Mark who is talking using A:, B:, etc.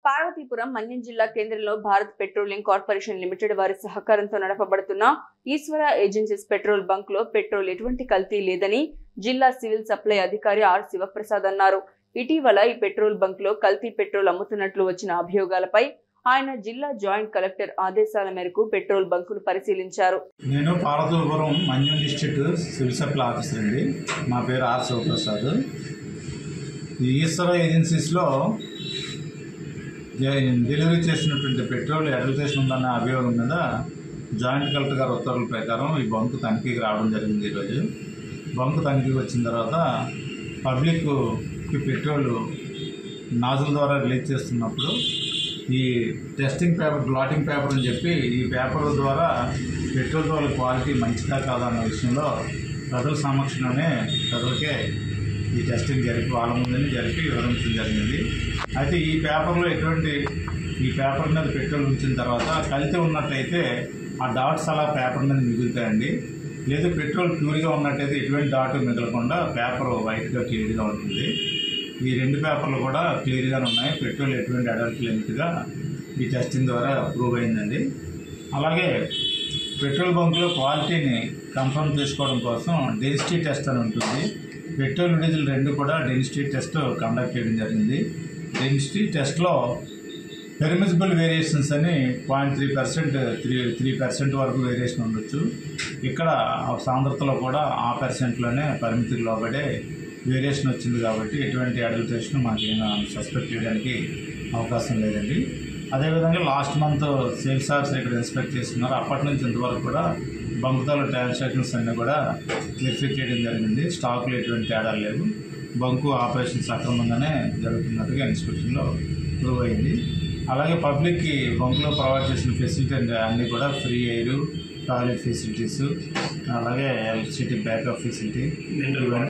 A: పార్వతీపురం మన్యం జిల్లా కేంద్రంలో Bharat petroleum corporation limited వారి సహకారంతో నడపబడుతున్న ఈశ్వర ఏజెన్సీస్ పెట్రోల్ బంక్ లో పెట్రోల్ ఎటువంటి కల్తీ లేదని జిల్లా సివిల్ సప్లై అధికారి ఆర్ శివప్రసాద్ అన్నారు ఇటీవల ఈ పెట్రోల్ బంక్ లో కల్తీ పెట్రోల్ అమ్ముతున్నట్లు వచ్చిన అభియోగాలపై ఆయన జిల్లా జాయింట్ కలెక్టర్ ఆదేశాల మేరకు పెట్రోల్ బంకును పరిశీలించారు
B: నేను Parvathipuram Manyam district civil supply officer అండి నా పేరు ఆర్ శివప్రసాద్ ఈ ఈశ్వర ఏజెన్సీస్లో జ- డెలివరీ చేసినటువంటి పెట్రోల్ అడ్వర్టైజేషన్ ఉందన్న అభియోగం మీద జాయింట్ కలెక్టర్ గారి ఉత్తర్వుల ప్రకారం ఈ బంకు తనిఖీకి రావడం జరిగింది ఈరోజు బంకు తనిఖీకి వచ్చిన తర్వాత పబ్లిక్కి పెట్రోల్ నాజుల ద్వారా రిలీజ్ చేస్తున్నప్పుడు ఈ టెస్టింగ్ పేపర్ బ్లాటింగ్ పేపర్ అని చెప్పి ఈ పేపర్ ద్వారా పెట్రోల్ వాళ్ళ క్వాలిటీ మంచిదా కాదా అన్న విషయంలో ప్రజల సమక్షంలోనే ప్రజలకే ఈ టెస్టింగ్ జరిపి వాళ్ళ ముందని జరిపి వివరించడం జరిగింది అయితే ఈ పేపర్లో ఎటువంటి ఈ పేపర్ మీద పెట్రోల్ ఉంచిన తర్వాత కల్తీ ఉన్నట్టయితే ఆ డాట్స్ అలా పేపర్ మీద మిగులుతాయండి లేదు పెట్రోల్ ప్యూర్గా ఉన్నట్టయితే ఎటువంటి డాట్ మిగలకుండా పేపర్ వైట్గా క్లియర్గా ఉంటుంది ఈ రెండు పేపర్లు కూడా క్లియర్గానే ఉన్నాయి పెట్రోల్ ఎటువంటి అడల్ట్ లిమిట్గా ఈ టెస్టింగ్ ద్వారా ప్రూవ్ అయిందండి అలాగే పెట్రోల్ బంకులో క్వాలిటీని కన్ఫర్మ్ చేసుకోవడం కోసం డెన్సిటీ టెస్ట్ అని ఉంటుంది పెట్రోల్ డీజిల్ రెండు కూడా డెన్సిటీ టెస్ట్ కండక్ట్ చేయడం జరిగింది డెన్సిటీ టెస్ట్లో పెర్మిసిబుల్ వేరియేషన్స్ అని point three percent three three percent వరకు వేరియేషన్ ఉండొచ్చు ఇక్కడ ఆ సాంద్రతలో కూడా ఆ పర్సెంట్లోనే పరిమితికి లోబడే వేరియేషన్ వచ్చింది కాబట్టి ఎటువంటి అడల్టరేషన్ మాకేం సస్పెక్ట్ చేయడానికి అవకాశం లేదండి అదేవిధంగా లాస్ట్ మంత్ సేల్స్ ఆఫీసర్ ఇక్కడ ఇన్స్పెక్ట్ చేస్తున్నారు అప్పటి నుంచి ఇంతవరకు కూడా బంకుతాల ట్రాన్సాక్షన్స్ అన్నీ కూడా వెరిఫై చేయడం జరిగింది స్టాక్లో ఎటువంటి తేడాలు లేవు బంకు ఆపరేషన్ సక్రమంగానే జరుగుతున్నట్టుగా ఇన్స్పెక్షన్లో ప్రూవ్ అయింది అలాగే పబ్లిక్కి బంకులో ప్రొవైడ్ చేసిన ఫెసిలిటీ అన్నీ కూడా ఫ్రీ ఎయిర్ టాయిలెట్ ఫెసిలిటీస్ అలాగే ఎలక్ట్రిసిటీ బ్యాకప్ ఫెసిలిటీ ఇవన్నీ